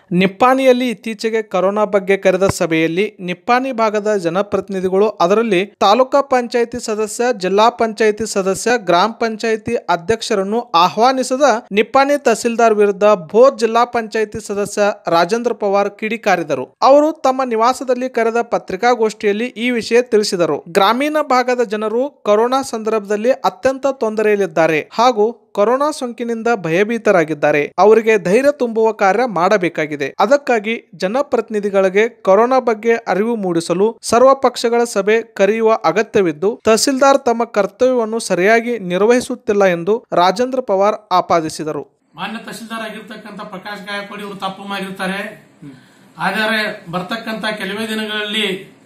ನಿಪ್ಪಾಣಿಯಲ್ಲಿ ಇತ್ತೀಚೆಗೆ ಕೊರೋನಾ ಬಗ್ಗೆ ಕರೆದ ಸಭೆಯಲ್ಲಿ ನಿಪ್ಪಾಣಿ ಭಾಗದ ಜನಪ್ರತಿನಿಧಿಗಳು ಅದರಲ್ಲಿ ತಾಲೂಕಾ ಪಂಚಾಯಿತಿ ಸದಸ್ಯ ಜಿಲ್ಲಾ ಪಂಚಾಯಿತಿ ಸದಸ್ಯ ಗ್ರಾಮ ಪಂಚಾಯಿತಿ ಅಧ್ಯಕ್ಷರನ್ನು ಆಹ್ವಾನಿಸದ ನಿಪ್ಪಾಣಿ ತಹಸೀಲ್ದಾರ್ ವಿರುದ್ಧ ಬೋಧ್ ಜಿಲ್ಲಾ ಪಂಚಾಯಿತಿ ಸದಸ್ಯ ರಾಜೇಂದ್ರ ಪವಾರ್ ಕಿಡಿಕಾರಿದರು ಅವರು ತಮ್ಮ ನಿವಾಸದಲ್ಲಿ ಕರೆದ ಪತ್ರಿಕಾಗೋಷ್ಠಿಯಲ್ಲಿ ಈ ವಿಷಯ ತಿಳಿಸಿದರು ಗ್ರಾಮೀಣ ಭಾಗದ ಜನರು ಕೊರೋನಾ ಸಂದರ್ಭದಲ್ಲಿ ಅತ್ಯಂತ ತೊಂದರೆಯಲ್ಲಿದ್ದಾರೆ ಹಾಗೂ ಕೊರೋನಾ ಸೋಂಕಿನಿಂದ ಭಯಭೀತರಾಗಿದ್ದಾರೆ ಅವರಿಗೆ ಧೈರ್ಯ ತುಂಬುವ ಕಾರ್ಯ ಮಾಡಬೇಕಾಗಿದೆ ಅದಕ್ಕಾಗಿ ಜನಪ್ರತಿನಿಧಿಗಳಿಗೆ ಕೊರೋನಾ ಬಗ್ಗೆ ಅರಿವು ಮೂಡಿಸಲು ಸರ್ವ ಪಕ್ಷಗಳ ಸಭೆ ಕರೆಯುವ ಅಗತ್ಯವಿದ್ದು ತಹಸೀಲ್ದಾರ್ ತಮ್ಮ ಕರ್ತವ್ಯವನ್ನು ಸರಿಯಾಗಿ ನಿರ್ವಹಿಸುತ್ತಿಲ್ಲ ಎಂದು ರಾಜೇಂದ್ರ ಪವಾರ್ ಆಪಾದಿಸಿದರು ಮಾನ್ಯ ತಹಸೀಲ್ದಾರ್ ಆಗಿರ್ತಕ್ಕಂಥ ಪ್ರಕಾಶ್ ಗಾಯಕವಾಡಿ ಇವರು ತಪ್ಪು ಮಾಡಿರ್ತಾರೆ ಆದರೆ ಬರ್ತಕ್ಕಂಥ ಕೆಲವೇ ದಿನಗಳಲ್ಲಿ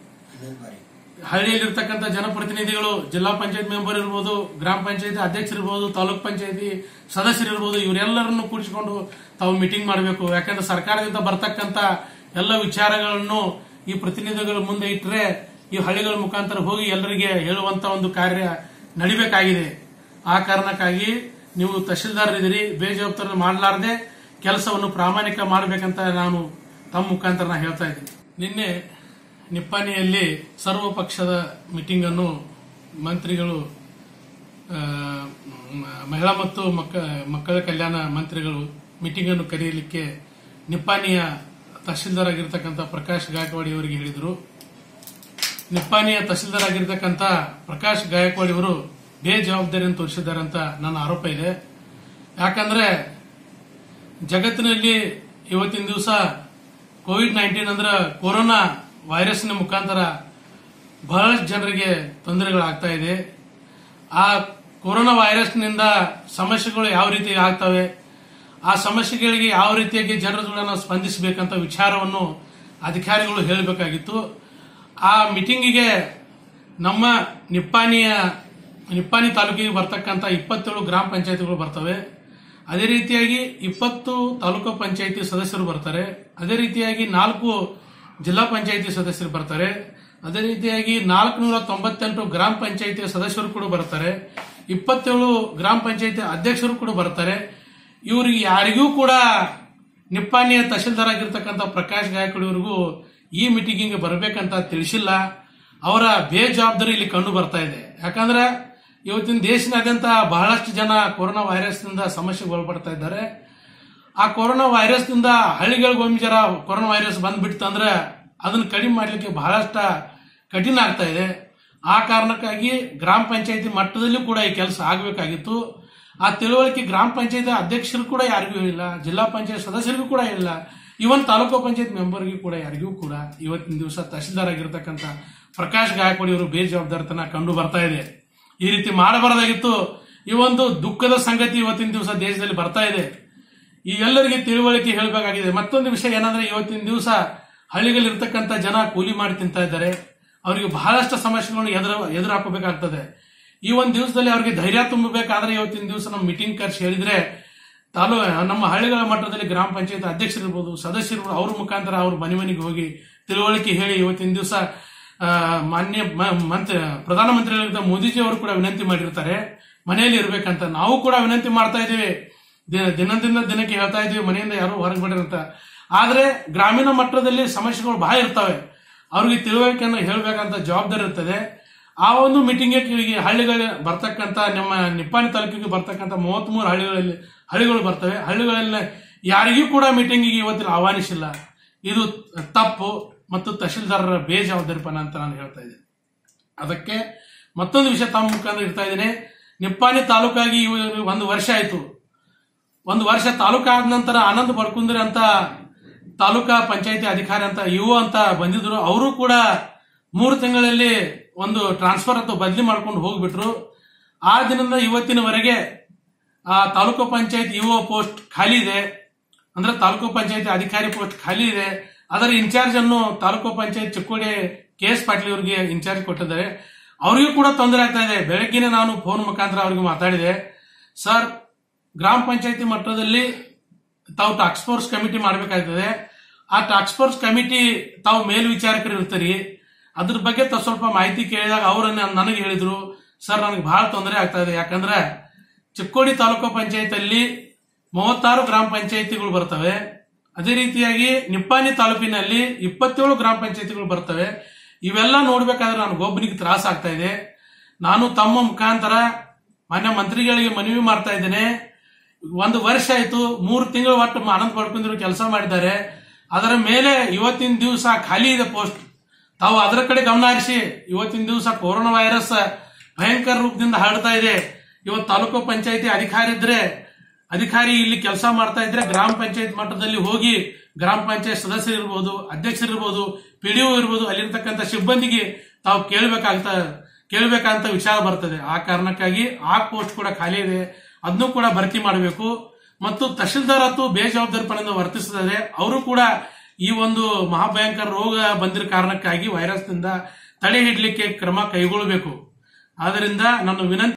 ಹಳ್ಳಿಯಲ್ಲಿರ್ತಕ್ಕಂಥ ಜನಪ್ರತಿನಿಧಿಗಳು ಜಿಲ್ಲಾ ಪಂಚಾಯತ್ ಮೆಂಬರ್ ಇರ್ಬೋದು ಗ್ರಾಮ ಪಂಚಾಯತಿ ಅಧ್ಯಕ್ಷರಿರ್ಬೋದು ತಾಲೂಕ್ ಪಂಚಾಯತಿ ಸದಸ್ಯರಿರ್ಬೋದು ಇವರೆಲ್ಲರನ್ನು ಕೂಡಿಸಿಕೊಂಡು ತಾವು ಮೀಟಿಂಗ್ ಮಾಡಬೇಕು ಯಾಕಂದ್ರೆ ಸರ್ಕಾರದಿಂದ ಬರ್ತಕ್ಕಂಥ ಎಲ್ಲ ವಿಚಾರಗಳನ್ನು ಈ ಪ್ರತಿನಿಧಿಗಳ ಮುಂದೆ ಇಟ್ಟರೆ ಈ ಹಳ್ಳಿಗಳ ಮುಖಾಂತರ ಹೋಗಿ ಎಲ್ಲರಿಗೆ ಹೇಳುವಂತ ಒಂದು ಕಾರ್ಯ ನಡಿಬೇಕಾಗಿದೆ ಆ ಕಾರಣಕ್ಕಾಗಿ ನೀವು ತಹಶೀಲ್ದಾರ್ ಇದ್ದೀರಿ ಬೇಜವಾಬ್ದಾರಿ ಮಾಡಲಾರದೆ ಕೆಲಸವನ್ನು ಪ್ರಾಮಾಣಿಕ ಮಾಡಬೇಕಂತ ನಾನು ತಮ್ಮ ಮುಖಾಂತರ ನಾ ಹೇಳ್ತಾ ಇದ್ದೀನಿ ನಿನ್ನೆ ನಿಪ್ಪಾಣಿಯಲ್ಲಿ ಸರ್ವ ಪಕ್ಷದ ಮೀಟಿಂಗ್ ಅನ್ನು ಮಂತ್ರಿಗಳು ಆ, ಮ- ಮಹಿಳಾ ಮತ್ತು ಮಕ್ಕ ಮಕ್ಕಳ ಕಲ್ಯಾಣ ಮಂತ್ರಿಗಳು ಮೀಟಿಂಗ್ ಅನ್ನು ಕರೆಯಲಿಕ್ಕೆ ನಿಪ್ಪಾಣಿಯ ತಹಶೀಲ್ದಾರ್ ಆಗಿರ್ತಕ್ಕಂಥ ಪ್ರಕಾಶ್ ಗಾಯಕವಾಡಿ ಅವರಿಗೆ ಹೇಳಿದರು ನಿಪ್ಪಾಣಿಯ ತಹಶೀಲ್ದಾರ್ ಆಗಿರ್ತಕ್ಕಂಥ ಪ್ರಕಾಶ್ ಗಾಯಕವಾಡಿ ಅವರು ಬೇಜವಾಬ್ದಾರಿಯನ್ನು ತೋರಿಸಿದ್ದಾರೆ ಅಂತ ನನ್ನ ಆರೋಪ ಇದೆ ಯಾಕಂದ್ರೆ ಜಗತ್ತಿನಲ್ಲಿ ಇವತ್ತಿನ ದಿವಸ ಕೋವಿಡ್ ನೈನ್ಟೀನ್ ಅಂದ್ರೆ ಕೊರೋನಾ ವೈರಸ್ನ ಮುಖಾಂತರ ಬಹಳಷ್ಟು ಜನರಿಗೆ ತೊಂದರೆಗಳಾಗ್ತಾ ಇದೆ ಆ ಕೊರೋನಾ ವೈರಸ್ನಿಂದ ಸಮಸ್ಯೆಗಳು ಯಾವ ರೀತಿ ಆಗ್ತವೆ ಆ ಸಮಸ್ಯೆಗಳಿಗೆ ಯಾವ ರೀತಿಯಾಗಿ ಜನರುಗಳನ್ನ ಸ್ಪಂದಿಸಬೇಕಂತ ವಿಚಾರವನ್ನು ಅಧಿಕಾರಿಗಳು ಹೇಳಬೇಕಾಗಿತ್ತು ಆ ಮೀಟಿಂಗಿಗೆ ನಮ್ಮ ನಿಪ್ಪಾಣಿಯ ನಿಪ್ಪಾಣಿ ತಾಲೂಕಿಗೆ ಬರ್ತಕ್ಕಂಥ ಇಪ್ಪತ್ತೇಳು ಗ್ರಾಮ ಪಂಚಾಯತಿಗಳು ಬರ್ತವೆ ಅದೇ ರೀತಿಯಾಗಿ ಇಪ್ಪತ್ತು ತಾಲೂಕು ಪಂಚಾಯತಿ ಸದಸ್ಯರು ಬರ್ತಾರೆ ಅದೇ ರೀತಿಯಾಗಿ ನಾಲ್ಕು ಜಿಲ್ಲಾ ಪಂಚಾಯತಿ ಸದಸ್ಯರು ಬರ್ತಾರೆ ಅದೇ ರೀತಿಯಾಗಿ ನಾಲ್ಕುನೂರ ತೊಂಬತ್ತೆಂಟು ಗ್ರಾಮ ಪಂಚಾಯತಿ ಸದಸ್ಯರು ಕೂಡ ಬರ್ತಾರೆ ಇಪ್ಪತ್ತೇಳು ಗ್ರಾಮ ಪಂಚಾಯತಿ ಅಧ್ಯಕ್ಷರು ಕೂಡ ಬರ್ತಾರೆ ಇವರಿಗೆ ಯಾರಿಗೂ ಕೂಡ ನಿಪ್ಪಾಣಿಯ ತಹಶೀಲ್ದಾರ್ ಆಗಿರ್ತಕ್ಕಂಥ ಪ್ರಕಾಶ್ ಗಾಯಕವಾಡಿ ಅವರಿಗೂ ಈ ಮೀಟಿಂಗಿಗೆ ಬರಬೇಕಂತ ತಿಳಿಸಿಲ್ಲ ಅವರ ಬೇಜವಾಬ್ದಾರಿ ಇಲ್ಲಿ ಕಂಡು ಬರ್ತಾ ಇದೆ ಯಾಕಂದ್ರೆ ಇವತ್ತಿನ ದೇಶದಾದ್ಯಂತ ಬಹಳಷ್ಟು ಜನ ಕೊರೋನಾ ವೈರಸ್ನಿಂದ ಸಮಸ್ಯೆಗೆ ಒಳಪಡ್ತಾ ಇದ್ದಾರೆ ಆ ಕೊರೋನಾ ವೈರಸ್ನಿಂದ ಹಳ್ಳಿಗಳಿಗೊಮ್ಮೆ ಜರ ಕೊರೋನಾ ವೈರಸ್ ಬಂದ್ಬಿಡ್ತಂದ್ರೆ ಅದನ್ನ ಕಡಿಮೆ ಮಾಡಲಿಕ್ಕೆ ಬಹಳಷ್ಟ ಕಠಿಣ ಆಗ್ತಾ ಇದೆ ಆ ಕಾರಣಕ್ಕಾಗಿ ಗ್ರಾಮ ಪಂಚಾಯತಿ ಮಟ್ಟದಲ್ಲೂ ಕೂಡ ಈ ಕೆಲಸ ಆಗಬೇಕಾಗಿತ್ತು ಆ ತಿಳುವಳಿಕೆ ಗ್ರಾಮ ಪಂಚಾಯತ್ ಅಧ್ಯಕ್ಷರು ಕೂಡ ಯಾರಿಗೂ ಇಲ್ಲ ಜಿಲ್ಲಾ ಪಂಚಾಯತ್ ಸದಸ್ಯರಿಗೂ ಕೂಡ ಇಲ್ಲ ಇವನ್ ತಾಲೂಕು ಪಂಚಾಯತ್ ಮೆಂಬರ್ಗೂ ಕೂಡ ಯಾರಿಗೂ ಕೂಡ ಇವತ್ತಿನ ದಿವಸ ತಹಶೀಲ್ದಾರ್ ಆಗಿರ್ತಕ್ಕಂಥ ಪ್ರಕಾಶ್ ಗಾಯಕವಾಡಿ ಅವರು ಬೇಜವಾಬ್ದಾರಿತನ ಕಂಡು ಬರ್ತಾ ಇದೆ ಈ ರೀತಿ ಮಾಡಬಾರದಾಗಿತ್ತು ಈ ಒಂದು ದುಃಖದ ಸಂಗತಿ ಇವತ್ತಿನ ದಿವಸ ದೇಶದಲ್ಲಿ ಬರ್ತಾ ಇದೆ ಈ ಎಲ್ಲರಿಗೆ ತಿಳುವಳಿಕೆ ಹೇಳಬೇಕಾಗಿದೆ ಮತ್ತೊಂದು ವಿಷಯ ಏನಂದ್ರೆ ಇವತ್ತಿನ ದಿವಸ ಹಳ್ಳಿಗಳಿರ್ತಕ್ಕಂಥ ಜನ ಕೂಲಿ ಮಾಡಿ ತಿಂತಾ ಇದ್ದಾರೆ ಅವರಿಗೆ ಬಹಳಷ್ಟು ಸಮಸ್ಯೆಗಳನ್ನು ಎದುರು ಎದುರು ಹಾಕಬೇಕಾಗ್ತದೆ ಈ ಒಂದು ದಿವಸದಲ್ಲಿ ಅವರಿಗೆ ಧೈರ್ಯ ತುಂಬಬೇಕಾದ್ರೆ ಇವತ್ತಿನ ದಿವಸ ನಮ್ಮ ಮೀಟಿಂಗ್ ಕರೆಸಿ ಹೇಳಿದ್ರೆ ತಾಲೂ ನಮ್ಮ ಹಳ್ಳಿಗಳ ಮಟ್ಟದಲ್ಲಿ ಗ್ರಾಮ ಪಂಚಾಯತ್ ಅಧ್ಯಕ್ಷರಿರ್ಬೋದು ಸದಸ್ಯರಿರ್ಬೋದು ಅವ್ರ ಮುಖಾಂತರ ಅವ್ರ ಮನೆ ಮನೆಗೆ ಹೋಗಿ ತಿಳುವಳಿಕೆ ಹೇಳಿ ಇವತ್ತಿನ ದಿವಸ ಮಾನ್ಯ ಮ- ಮಂತ್ರಿ ಪ್ರಧಾನಮಂತ್ರಿಗಳಿದ್ದ ಮೋದಿಜಿ ಅವರು ಕೂಡ ವಿನಂತಿ ಮಾಡಿರ್ತಾರೆ ಮನೆಯಲ್ಲಿ ಇರ್ಬೇಕಂತ ನಾವು ಕೂಡ ವಿನಂತಿ ಮಾಡ್ತಾ ಇದ್ದೀವಿ ದಿನ ದಿನದಿಂದ ದಿನಕ್ಕೆ ಹೇಳ್ತಾ ಇದೀವಿ ಮನೆಯಿಂದ ಯಾರು ಹೊರಗೆ ಬಿಡಿರಂತ ಆದ್ರೆ ಗ್ರಾಮೀಣ ಮಟ್ಟದಲ್ಲಿ ಸಮಸ್ಯೆಗಳು ಬಹಳ ಇರ್ತವೆ ಅವ್ರಿಗೆ ತಿಳುವಳಿಕೆಯನ್ನು ಹೇಳಬೇಕಂತ ಜವಾಬ್ದಾರಿ ಇರ್ತದೆ ಆ ಒಂದು ಮೀಟಿಂಗ್ಗೆ ಹಳ್ಳಿಗಳ ಬರ್ತಕ್ಕಂಥ ನಮ್ಮ ನಿಪ್ಪಾಣಿ ತಾಲೂಕಿಗೆ ಬರ್ತಕ್ಕಂಥ ಮೂವತ್ಮೂರು ಹಳ್ಳಿಗಳಲ್ಲಿ ಹಳ್ಳಿಗಳು ಬರ್ತವೆ ಹಳ್ಳಿಗಳಲ್ಲಿ ಯಾರಿಗೂ ಕೂಡ ಮೀಟಿಂಗಿಗೆ ಇವತ್ತಿನ ಆಹ್ವಾನಿಸಿಲ್ಲ ಇದು ತಪ್ಪು ಮತ್ತು ತಹಶೀಲ್ದಾರರ ಬೇಜವಾಬ್ದಾರಿಪನ ಅಂತ ನಾನು ಹೇಳ್ತಾ ಇದ್ದೀನಿ ಅದಕ್ಕೆ ಮತ್ತೊಂದು ವಿಷಯ ತಮ್ಮ ಮುಖಾಂತರ ಇರ್ತಾ ಇದ್ದೀನಿ ನಿಪ್ಪಾಣಿ ತಾಲೂಕಾಗಿ ಇವ- ಒಂದು ವರ್ಷ ಆಯ್ತು ಒಂದು ವರ್ಷ ತಾಲೂಕು ಆದ ನಂತರ ಆನಂದ್ ಬರ್ಕುಂದ್ರಿ ಅಂತ ತಾಲೂಕಾ ಪಂಚಾಯತಿ ಅಧಿಕಾರಿ ಅಂತ ಇವು ಅಂತ ಬಂದಿದ್ರು ಅವರು ಕೂಡ ಮೂರು ತಿಂಗಳಲ್ಲಿ ಒಂದು ಟ್ರಾನ್ಸ್ಫರ್ ಅಥವಾ ಬದಲಿ ಮಾಡ್ಕೊಂಡು ಹೋಗ್ಬಿಟ್ರು ಆ ದಿನದಿಂದ ಇವತ್ತಿನವರೆಗೆ ಆ ತಾಲೂಕು ಪಂಚಾಯತ್ ಇಒ ಪೋಸ್ಟ್ ಖಾಲಿ ಇದೆ ಅಂದ್ರೆ ತಾಲೂಕು ಪಂಚಾಯತಿ ಅಧಿಕಾರಿ ಪೋಸ್ಟ್ ಖಾಲಿ ಇದೆ ಅದರ ಇನ್ಚಾರ್ಜ್ ಅನ್ನು ತಾಲೂಕು ಪಂಚಾಯತ್ ಚಿಕ್ಕೋಡಿ ಕೆ ಎಸ್ ಪಾಟೀಲ್ ಅವರಿಗೆ ಇನ್ಚಾರ್ಜ್ ಕೊಟ್ಟಿದ್ದಾರೆ ಅವರಿಗೂ ಕೂಡ ತೊಂದರೆ ಆಗ್ತಾ ಇದೆ ಬೆಳಗ್ಗೆನೆ ನಾನು ಫೋನ್ ಮುಖಾಂತರ ಅವರಿಗೆ ಮಾತಾಡಿದೆ ಸರ್ ಗ್ರಾಮ ಪಂಚಾಯತಿ ಮಟ್ಟದಲ್ಲಿ ತಾವು ಟಾಕ್ಸ್ ಫೋರ್ಸ್ ಕಮಿಟಿ ಮಾಡಬೇಕಾಗ್ತದೆ ಆ ಟಾಕ್ಸ್ ಫೋರ್ಸ್ ಕಮಿಟಿ ತಾವು ಮೇಲ್ವಿಚಾರಕರು ಇರ್ತೀರಿ ಅದ್ರ ಬಗ್ಗೆ ತಾವು ಸ್ವಲ್ಪ ಮಾಹಿತಿ ಕೇಳಿದಾಗ ಅವರು ನನಗೆ ಹೇಳಿದ್ರು ಸರ್ ನನಗೆ ಬಹಳ ತೊಂದರೆ ಆಗ್ತಾ ಇದೆ ಯಾಕಂದ್ರೆ ಚಿಕ್ಕೋಡಿ ತಾಲೂಕು ಪಂಚಾಯತ್ ಅಲ್ಲಿ ಮೂವತ್ತಾರು ಗ್ರಾಮ ಪಂಚಾಯತಿಗಳು ಬರ್ತವೆ ಅದೇ ರೀತಿಯಾಗಿ ನಿಪ್ಪಾಣಿ ತಾಲೂಕಿನಲ್ಲಿ ಇಪ್ಪತ್ತೇಳು ಗ್ರಾಮ ಪಂಚಾಯತಿಗಳು ಬರ್ತವೆ ಇವೆಲ್ಲ ನೋಡ್ಬೇಕಾದ್ರೆ ನನಗೆ ಒಬ್ಬನಿಗೆ ತ್ರಾಸ ಆಗ್ತಾ ಇದೆ ನಾನು ತಮ್ಮ ಮುಖಾಂತರ ಮಾನ್ಯ ಮಂತ್ರಿಗಳಿಗೆ ಮನವಿ ಮಾಡ್ತಾ ಇದ್ದೇನೆ ಒಂದು ವರ್ಷ ಆಯ್ತು ಮೂರು ತಿಂಗಳು ಒಟ್ಟು ಆನಂದ್ ಪಡ್ಕೊಂಡಿರೋ ಕೆಲಸ ಮಾಡಿದ್ದಾರೆ ಅದರ ಮೇಲೆ ಇವತ್ತಿನ ದಿವಸ ಖಾಲಿ ಇದೆ ಪೋಸ್ಟ್ ತಾವು ಅದರ ಕಡೆ ಗಮನ ಹರಿಸಿ ಇವತ್ತಿನ ದಿವಸ ಕೊರೋನಾ ವೈರಸ್ ಭಯಂಕರ ರೂಪದಿಂದ ಹರಡ್ತಾ ಇದೆ ಇವತ್ತು ತಾಲೂಕು ಪಂಚಾಯತಿ ಅಧಿಕಾರಿ ಇದ್ರೆ ಅಧಿಕಾರಿ ಇಲ್ಲಿ ಕೆಲಸ ಮಾಡ್ತಾ ಇದ್ರೆ ಗ್ರಾಮ ಪಂಚಾಯತ್ ಮಟ್ಟದಲ್ಲಿ ಹೋಗಿ ಗ್ರಾಮ ಪಂಚಾಯತ್ ಸದಸ್ಯರು ಇರ್ಬೋದು ಅಧ್ಯಕ್ಷರಿರ್ಬೋದು ಪಿಡಿಒ ಇರ್ಬೋದು ಅಲ್ಲಿರ್ತಕ್ಕಂಥ ಸಿಬ್ಬಂದಿಗೆ ತಾವು ಕೇಳಬೇಕಾಗ್ತ ಕೇಳಬೇಕಂತ ವಿಚಾರ ಬರ್ತದೆ ಆ ಕಾರಣಕ್ಕಾಗಿ ಆ ಪೋಸ್ಟ್ ಕೂಡ ಖಾಲಿ ಇದೆ ಅದನ್ನು ಕೂಡ ಭರ್ತಿ ಮಾಡಬೇಕು ಮತ್ತು ತಹಶೀಲ್ದಾರ್ ಮತ್ತು ಬೇಜವಾಬ್ದಾರಿಪಣದಿಂದ ವರ್ತಿಸಿದರೆ ಅವರು ಕೂಡ ಈ ಒಂದು ಮಹಾಭಯಂಕರ ರೋಗ ಬಂದಿರೋ ಕಾರಣಕ್ಕಾಗಿ ವೈರಸ್ನಿಂದ ತಡೆ ಹಿಡ್ಲಿಕ್ಕೆ ಕ್ರಮ ಕೈಗೊಳ್ಳಬೇಕು ಆದ್ದರಿಂದ ನನ್ನ ವಿನಂತಿ